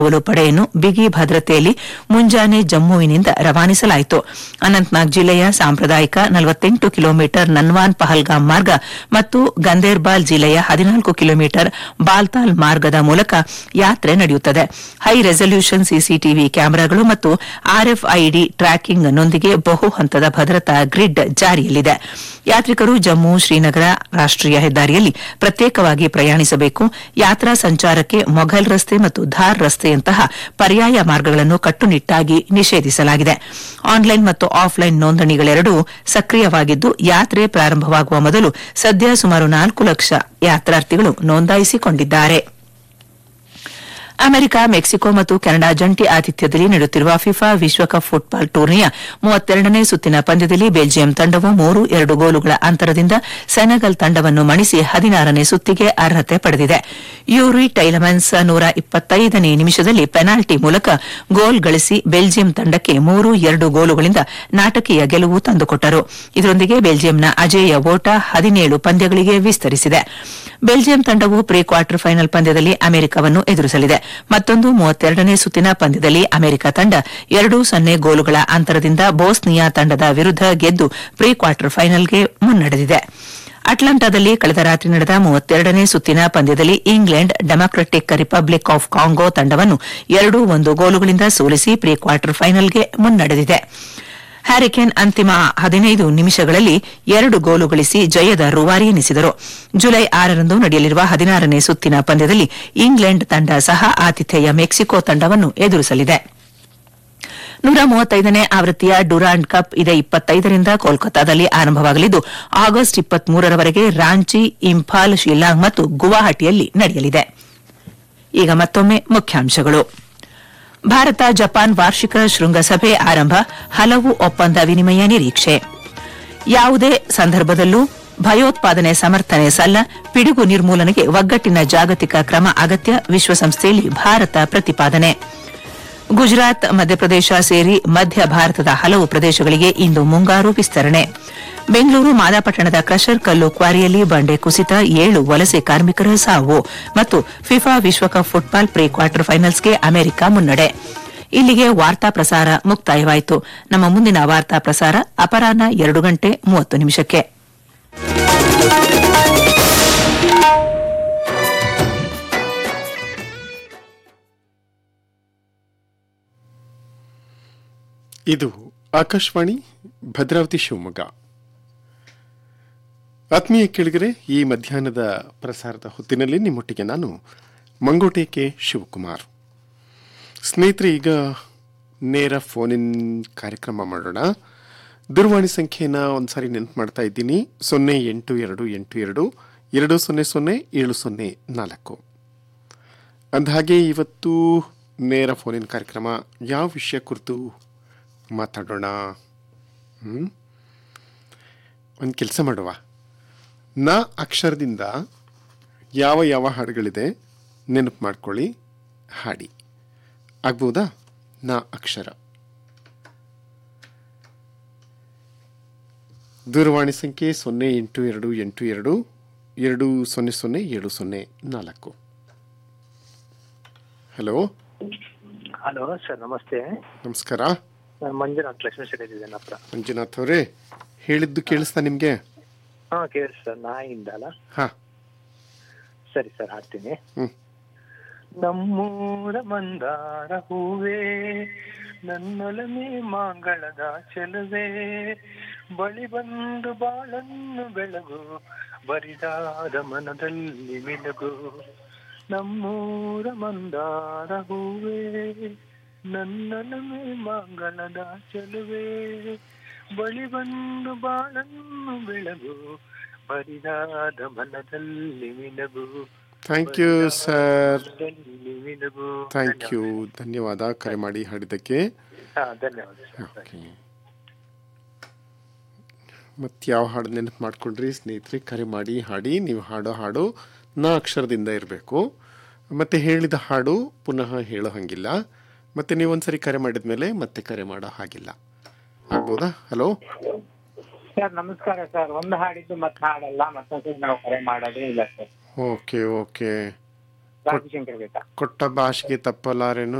ಕಾವಲು ಪಡೆಯನ್ನು ಬಿಗಿ ಭದ್ರತೆಯಲ್ಲಿ ಮುಂಜಾನೆ ಜಮ್ಮುವಿನಿಂದ ರವಾನಿಸಲಾಯಿತು ಅನಂತನಾಗ್ ಜಿಲ್ಲೆಯ ಸಾಂಪ್ರದಾಯಿಕ ನಲವತ್ತೆಂಟು ಕಿಲೋಮೀಟರ್ ನನ್ವಾನ್ ಪಹಲ್ಗಾಮ್ ಮಾರ್ಗ ಮತ್ತು ಗಂದೇರ್ಬಾಲ್ ಜಿಲ್ಲೆಯ ಹದಿನಾಲ್ಕು ಕಿಲೋಮೀಟರ್ ಬಾಲ್ತಾಲ್ ಮಾರ್ಗದ ಮೂಲಕ ಯಾತ್ರೆ ನಡೆಯುತ್ತದೆ ಹೈ ರೆಸಲ್ಯೂಷನ್ ಸಿಸಿಟಿವಿ ಕ್ಯಾಮೆರಾಗಳು ಮತ್ತು ಆರ್ಎಫ್ಐಡಿ ಟ್ರ್ಯಾಕಿಂಗ್ನೊಂದಿಗೆ ಬಹು ಹಂತದ ಭದ್ರತಾ ಗ್ರಿಡ್ ಜಾರಿಯಲ್ಲಿದೆ ಯಾತ್ರಿಕರು ಜಮ್ಮು ಶ್ರೀನಗರ ರಾಷ್ಟೀಯ ಹೆದ್ದಾರಿಯಲ್ಲಿ ಪ್ರತ್ಯೇಕವಾಗಿ ಪ್ರಯಾಣಿಸಬೇಕು ಯಾತ್ರಾ ಸಂಚಾರಕ್ಕೆ ಮೊಘಲ್ ರಸ್ತೆ ಮತ್ತು ಧಾರ್ ರಸ್ತೆಯಂತಹ ಪರ್ಯಾಯ ಮಾರ್ಗಗಳನ್ನು ಕಟ್ಟುನಿಟ್ಟಾಗಿ ನಿಷೇಧಿಸಲಾಗಿದೆ ಆನ್ಲೈನ್ ಮತ್ತು ಆಫ್ಲೈನ್ ನೋಂದಣಿಗಳೆರಡೂ ಸಕ್ರಿಯವಾಗಿದ್ದು ಯಾತ್ರೆ ಪ್ರಾರಂಭವಾಗುವ ಮೊದಲು ಸದ್ಯ ಸುಮಾರು ನಾಲ್ಕು ಲಕ್ಷ ಯಾತ್ರಾರ್ಥಿಗಳು ನೋಂದಾಯಿಸಿಕೊಂಡಿದ್ದಾರೆ ಅಮೆರಿಕ ಮೆಕ್ಸಿಕೋ ಮತ್ತು ಕೆನಡಾ ಜಂಟಿ ಆತಿಥ್ಯದಲ್ಲಿ ನಡೆಯುತ್ತಿರುವ ಫಿಫಾ ವಿಶ್ವಕಪ್ ಫುಟ್ಬಾಲ್ ಟೂರ್ನಿಯ ಮೂವತ್ತೆರಡನೇ ಸುತ್ತಿನ ಪಂದ್ಯದಲ್ಲಿ ಬೆಲ್ಜಿಯಂ ತಂಡವು ಮೂರು ಎರಡು ಗೋಲುಗಳ ಅಂತರದಿಂದ ಸೆನೆಗಲ್ ತಂಡವನ್ನು ಮಣಿಸಿ ಹದಿನಾರನೇ ಸುತ್ತಿಗೆ ಅರ್ಹತೆ ಪಡೆದಿದೆ ಯೂರಿ ಟೈಲಮನ್ಸ್ ನೂರ ಇಪ್ಪತ್ತೈದನೇ ನಿಮಿಷದಲ್ಲಿ ಪೆನಾಲ್ಟಿ ಮೂಲಕ ಗೋಲ್ ಗಳಿಸಿ ಬೆಲ್ಜಿಯಂ ತಂಡಕ್ಕೆ ಮೂರು ಎರಡು ಗೋಲುಗಳಿಂದ ನಾಟಕೀಯ ಗೆಲುವು ತಂದುಕೊಟ್ಟರು ಇದರೊಂದಿಗೆ ಬೆಲ್ಜಿಯಂನ ಅಜೇಯ ಓಟ ಹದಿನೇಳು ಪಂದ್ಯಗಳಿಗೆ ವಿಸ್ತರಿಸಿದೆ ಬೆಲ್ಜಿಯಂ ತಂಡವು ಪ್ರೀ ಕ್ವಾರ್ಟರ್ ಫೈನಲ್ ಪಂದ್ಯದಲ್ಲಿ ಅಮೆರಿಕವನ್ನು ಎದುರಿಸಲಿದೆ ಮತ್ತೊಂದು ಮೂವತ್ತೆರಡನೇ ಸುತ್ತಿನ ಪಂದ್ಯದಲ್ಲಿ ಅಮೆರಿಕ ತಂಡ ಎರಡು ಸೊನ್ನೆ ಗೋಲುಗಳ ಅಂತರದಿಂದ ಬೋಸ್ನಿಯಾ ತಂಡದ ವಿರುದ್ಧ ಗೆದ್ದು ಪ್ರೀ ಕ್ವಾರ್ಟರ್ ಫೈನಲ್ಗೆ ಮುನ್ನಡೆದಿದೆ ಅಟ್ಲಾಂಟಾದಲ್ಲಿ ಕಳೆದ ರಾತ್ರಿ ನಡೆದ ಮೂವತ್ತೆರಡನೇ ಸುತ್ತಿನ ಪಂದ್ಯದಲ್ಲಿ England Democratic Republic of Congo ತಂಡವನ್ನು ಎರಡೂ ಒಂದು ಗೋಲುಗಳಿಂದ ಸೋಲಿಸಿ ಪ್ರೀ ಕ್ವಾರ್ಟರ್ ಫೈನಲ್ಗೆ ಮುನ್ನಡೆದಿದೆ ಹ್ಯಾರಿಕೇನ್ ಅಂತಿಮ ಹದಿನೈದು ನಿಮಿಷಗಳಲ್ಲಿ ಎರಡು ಗೋಲು ಗಳಿಸಿ ಜಯದ ರೂವಾರಿ ಎನಿಸಿದರು ಜುಲೈ ಆರರಂದು ನಡೆಯಲಿರುವ ಹದಿನಾರನೇ ಸುತ್ತಿನ ಪಂದ್ಯದಲ್ಲಿ ಇಂಗ್ಲೆಂಡ್ ತಂಡ ಸಹ ಆತಿಥೇಯ ಮೆಕ್ಸಿಕೋ ತಂಡವನ್ನು ಎದುರಿಸಲಿದೆ ನೂರ ಮೂವತ್ತೈದನೇ ಆವೃತ್ತಿಯ ಡುರಾಂಡ್ ಕಪ್ ಇದೇ ಇಪ್ಪತ್ತೈದರಿಂದ ಕೋಲ್ಕತ್ತಾದಲ್ಲಿ ಆರಂಭವಾಗಲಿದ್ದು ಆಗಸ್ಟ್ ಇಪ್ಪತ್ಮೂರರವರೆಗೆ ರಾಂಚಿ ಇಂಫಾಲ್ ಶಿಲ್ಲಾಂಗ್ ಮತ್ತು ಗುವಾಹಟಿಯಲ್ಲಿ ನಡೆಯಲಿದೆ ಈಗ ಮತ್ತೊಮ್ಮೆ ಮುಖ್ಯಾಂಶಗಳು ಭಾರತ ಜಪಾನ್ ವಾರ್ಷಿಕ ಶೃಂಗಸಭೆ ಆರಂಭ ಹಲವು ಒಪ್ಪಂದ ವಿನಿಮಯ ನಿರೀಕ್ಷೆ ಯಾವುದೇ ಸಂದರ್ಭದಲ್ಲೂ ಭಯೋತ್ಪಾದನೆ ಸಮರ್ಥನೆ ಸಲ್ಲ ಪಿಡುಗು ನಿರ್ಮೂಲನೆಗೆ ಒಗ್ಗಟ್ಟಿನ ಜಾಗತಿಕ ಕ್ರಮ ಅಗತ್ಯ ವಿಶ್ವಸಂಸ್ಥೆಯಲ್ಲಿ ಭಾರತ ಪ್ರತಿಪಾದನೆ ಗುಜರಾತ್ ಮಧ್ಯಪ್ರದೇಶ ಸೇರಿ ಮಧ್ಯ ಭಾರತದ ಹಲವು ಪ್ರದೇಶಗಳಿಗೆ ಇಂದು ಮುಂಗಾರು ವಿಸ್ತರಣೆ ಬೆಂಗಳೂರು ಮಾದಾಪಟ್ಟಣದ ಕ್ರಷರ್ ಕಲ್ಲು ಕ್ವಾರಿಯಲ್ಲಿ ಬಂಡೆ ಕುಸಿತ ಏಳು ವಲಸೆ ಕಾರ್ಮಿಕರ ಸಾವು ಮತ್ತು ಫಿಫಾ ವಿಶ್ವಕಪ್ ಫುಟ್ಬಾಲ್ ಪ್ರೀ ಕ್ವಾರ್ಟರ್ ಫೈನಲ್ಸ್ಗೆ ಅಮೆರಿಕ ಮುನ್ನಡೆ ಇಲ್ಲಿಗೆ ವಾರ್ತಾ ಪ್ರಸಾರ ಮುಕ್ತಾಯವಾಯಿತು ನಮ್ಮ ಮುಂದಿನ ವಾರ್ತಾ ಪ್ರಸಾರ ಅಪರಾಹ್ನ ಎರಡು ಗಂಟೆ ಮೂವತ್ತು ನಿಮಿಷಕ್ಕೆ ಇದು ಆಕಾಶವಾಣಿ ಭದ್ರಾವತಿ ಶಿವಮೊಗ್ಗ ಆತ್ಮೀಯ ಕೇಳಿಗರೆ ಈ ಮಧ್ಯಾಹ್ನದ ಪ್ರಸಾರದ ಹೊತ್ತಿನಲ್ಲಿ ನಿಮ್ಮೊಟ್ಟಿಗೆ ನಾನು ಮಂಗೋಟೆ ಕೆ ಶಿವಕುಮಾರ್ ಸ್ನೇಹಿತರೆ ಈಗ ನೇರ ಫೋನಿನ್ ಕಾರ್ಯಕ್ರಮ ಮಾಡೋಣ ದೂರವಾಣಿ ಸಂಖ್ಯೆನ ಒಂದ್ಸಾರಿ ನೆನಪು ಮಾಡ್ತಾ ಇದ್ದೀನಿ ಸೊನ್ನೆ ಎಂಟು ಎರಡು ಎಂಟು ಎರಡು ಎರಡು ಸೊನ್ನೆ ಸೊನ್ನೆ ಏಳು ಸೊನ್ನೆ ನಾಲ್ಕು ಅಂದಹಾಗೆ ಇವತ್ತು ನೇರ ಫೋನಿನ ಕಾರ್ಯಕ್ರಮ ಯಾವ ವಿಷಯ ಕುರಿತು ಮಾತಾಡೋಣ ಹ್ಞೂ ಒಂದು ಕೆಲಸ ಮಾಡುವ ನ ಅಕ್ಷರದಿಂದ ಯಾವ ಯಾವ ಹಾಡುಗಳಿದೆ ನೆನಪು ಮಾಡ್ಕೊಳ್ಳಿ ಹಾಡಿ ಆಗ್ಬೋದಾ ನ ಅಕ್ಷರ ದೂರವಾಣಿ ಸಂಖ್ಯೆ ಸೊನ್ನೆ ಎಂಟು ಎರಡು ಎಂಟು ಎರಡು ಎರಡು ಸೊನ್ನೆ ಸೊನ್ನೆ ಏಳು ಸೊನ್ನೆ ನಾಲ್ಕು ಹಲೋ ಹಲೋ ಸರ್ ನಮಸ್ತೆ ನಮಸ್ಕಾರ ನಾನು ಮಂಜುನಾಥ್ ಲಕ್ಷ್ಮೀ ಶೆಟ್ಟಿ ಇದ್ದೇನೆ ಹತ್ರ ಮಂಜುನಾಥ್ ಅವರೇ ಹೇಳಿದ್ದು ಕೇಳಿಸ್ತಾ ನಿಮಗೆ ಹಾ ಕೇಳಿ ಸರ್ ನಾಯಿಂದ ಅಲ್ಲ ಹಾಂ ಸರಿ ಸರ್ ಹಾಡ್ತೀನಿ ಹ್ಞೂ ನಮ್ಮೂರ ಮಂದಾರ ಹೂವೇ ನನ್ನೊಲಮೆ ಮಾಂಗಳದ ಚೆಲುವೆ ಬಳಿ ಬಂದು ಬಾಳನ್ನು ಬೆಳಗು ಬರಿದಾದ ಮನದಲ್ಲಿ ಮಿಲಗು ನಮ್ಮೂರ ಮಂದಾರ ಹೂವೇ ನನ್ನೊಲಮೆ ಮಾಂಗಳದ ಚೆಲುವೆ ಬಳಿ ಬಂದು ಬಾಳನ್ನು ಬೆಳಗು ಬರಿದಾದ ಮನದಲ್ಲಿ ಮಿಲಗು ಥ್ಯಾಂಕ್ ಯು ಸರ್ ಮನದಲ್ಲಿ ಮಿಲಗು ಥ್ಯಾಂಕ್ ಯು ಧನ್ಯವಾದ ಕರೆ ಮಾಡಿ ಹಾಡಿದ್ದಕ್ಕೆ ಹಾ ಧನ್ಯವಾದ ಸರ್ ಓಕೆ ಮತ್ತು ಯಾವ ಹಾಡು ನೆನಪು ಮಾಡ್ಕೊಂಡ್ರಿ ಸ್ನೇಹಿತರೆ ಕರೆ ಮಾಡಿ ಹಾಡಿ ನೀವು ಹಾಡೋ ಹಾಡು ನ ಅಕ್ಷರದಿಂದ ಇರಬೇಕು ಮತ್ತು ಹೇಳಿದ ಹಾಡು ಪುನಃ ಹೇಳೋ ಹಾಗಿಲ್ಲ ಮತ್ತು ನೀವು ಒಂದ್ಸರಿ ಕರೆ ಮಾಡಿದ ಮೇಲೆ ಮತ್ತೆ ಕರೆ ಮಾಡೋ ಹಾಗಿಲ್ಲ ಆಗ್ಬೋದಾ ಹಲೋ ಸರ್ ನಮಸ್ಕಾರ ಸರ್ ಒಂದು ಹಾಡಿದ್ದು ಮತ್ತೆ ಹಾಡಲ್ಲ ಮತ್ತೊಂದು ನಾವು ಕರೆ ಮಾಡೋದೇ ಇಲ್ಲ ಸರ್ ಓಕೆ ಓಕೆ ರಾಜಶಂಕರ್ ಬೆಟ್ಟ ಕೊಟ್ಟ ಭಾಷೆಗೆ ತಪ್ಪಲಾರೆನು